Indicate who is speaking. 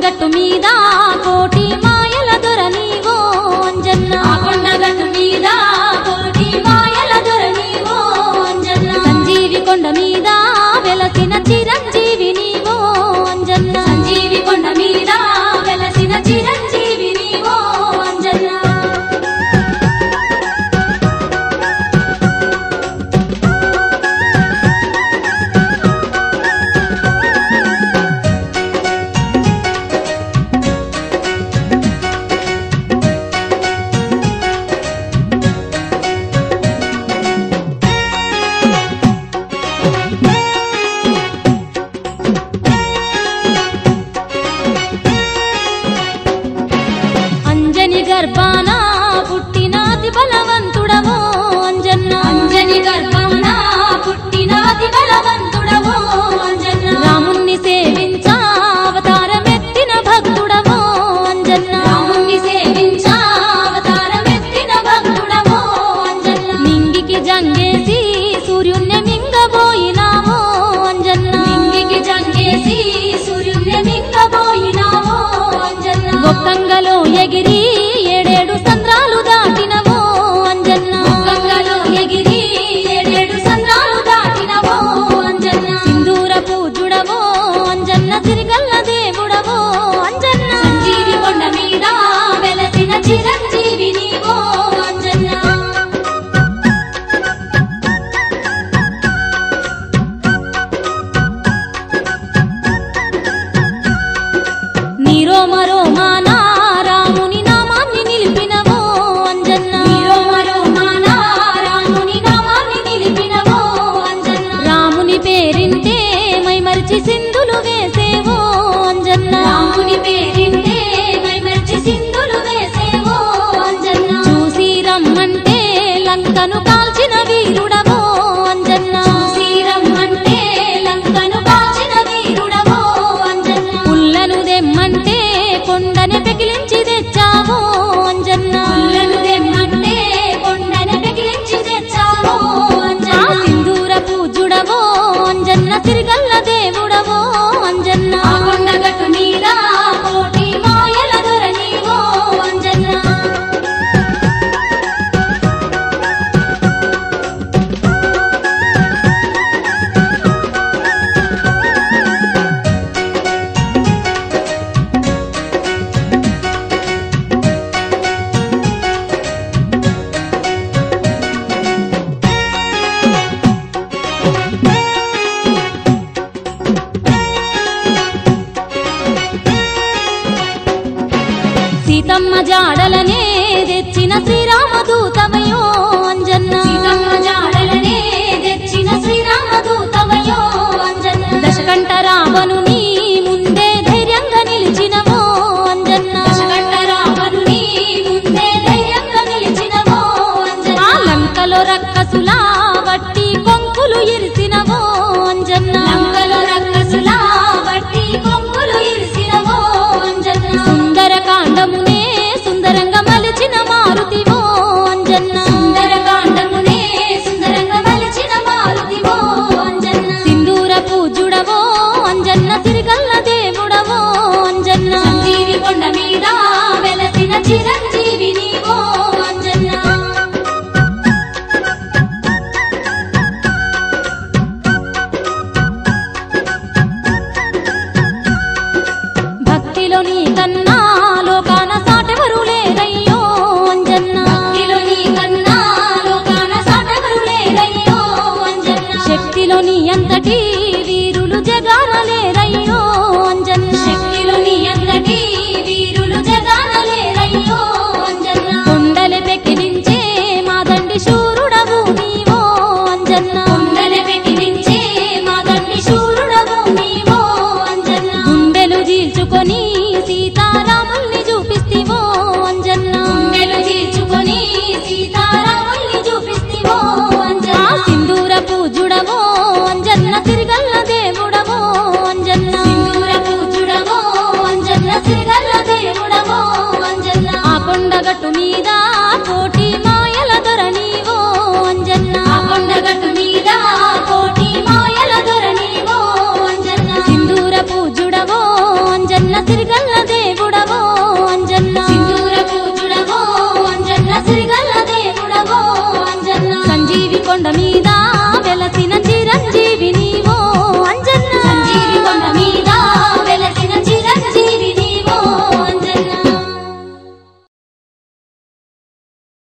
Speaker 1: కొండగట్టు మీద కోటి మాయల దొర నీవో అంజన్న
Speaker 2: ఆ కొండగట్టు మీద కోటి మాయల దొర నీవో అంజన్న
Speaker 1: సంజీవి కొండ మీద వెలసిన చిరంజీవి నీవో అంజన్న
Speaker 2: సంజీవి కొండ మీద వెలసిన చిరంజీవి నీవో అంజన్న
Speaker 1: అంజని గర్భాన పుట్టినాది బలవంతుడవో అంజన్న
Speaker 2: అంజని గర్భమున పుట్టినాది బలవంతుడవో అంజన్న
Speaker 1: రాముణ్ణి సేవించా అవతారమెత్తిన భక్తుడవో అంజన్న
Speaker 2: రాముణ్ణి సేవించా అవతారమెత్తిన భక్తుడవో అంజన్న
Speaker 1: నింగికి జంగేసి సూర్యుణ్ణి మింగబోయినావో అంజన్న
Speaker 2: నింగికి జంగేసి సూర్యుని మింగబోయినావో అంజన్న
Speaker 1: గొప్పంగలో ఎగిరి ఏడేడు సంద్రాలు దాటినవో అంజన్న
Speaker 2: గంగలో ఎగిరి ఏడేడు సంద్రాలు దాటినవో అంజన్న
Speaker 1: సింధూర పూజుడవో అంజన్న తిరిగల్ల దేవుడవో అంజన్న
Speaker 2: సంజీవి కొండ మీద వెలసిన చిరంజీవి నీవో అంజన్న
Speaker 1: నీరో మరో మానా రాముని నామాన్ని నిలిపినవో అంజన్న
Speaker 2: నీరో మరో మానా రాముని నామాన్ని నిలిపినవో అంజన్న
Speaker 1: రాముని పేరింటే మైమరిచి సింధులు వేసేవో అంజన్న
Speaker 2: రాముని పేరింటే మైమర్చి సింధులు వేసేవో అంజన్న
Speaker 1: చూసి రమ్మంటే లంకను కాల్చిన వీరుడవో అంజన్న
Speaker 2: శ్రీరమ్మంటే లంకను కాచిన వీరుడవో అంజన్న
Speaker 1: పుల్లను దెమ్మంటే కొండని పెకిలించి తెచ్చావో అంజన్న
Speaker 2: పుల్లను దెమ్మంటే కొండను పెకిలించి తెచ్చావో
Speaker 1: ఆ
Speaker 2: అంజన్న
Speaker 1: సింధూర పూజుడవో అంజన్న తిరిగల్ల దేవుడవో అంజన్న
Speaker 2: ఆ కొండగట్టు మీద కోటి మాయల దొర నీవో అంజన్న
Speaker 1: సీతమ్మ జాడలనే తెచ్చిన శ్రీరామదూతమయో అంజన్న
Speaker 2: సీతమ్మ జాడలనే తెచ్చిన శ్రీరామదూతవయో అంజన్న
Speaker 1: దశకంఠ రావణుని ముందే ధైర్యంగా నిలిచినవో అంజన్న
Speaker 2: దశకంఠ రావణుని ముందే ధైర్యంగా నిలిచినవో అంజన్న
Speaker 1: ఆ లంకలో రక్కసులా వట్టి కొంకులు ఇరిసినవో అంజన్న
Speaker 2: లంకలో రక్కసులా వట్టి కొమ్ములు ఇరిసినవో అంజన్న
Speaker 1: సుందర కాండమునే సుందరంగా మలిచిన మారుతివో అంజన్న
Speaker 2: సుందరకాండమునే సుందరంగా మలిచిన మారుతివో అంజన్న
Speaker 1: సింధూర పూజుడవో అంజన్న తిరిగల్ల దేవుడవో అంజన్న
Speaker 2: సంజీవి కొండ మీద వెలసిన చిరంజీవి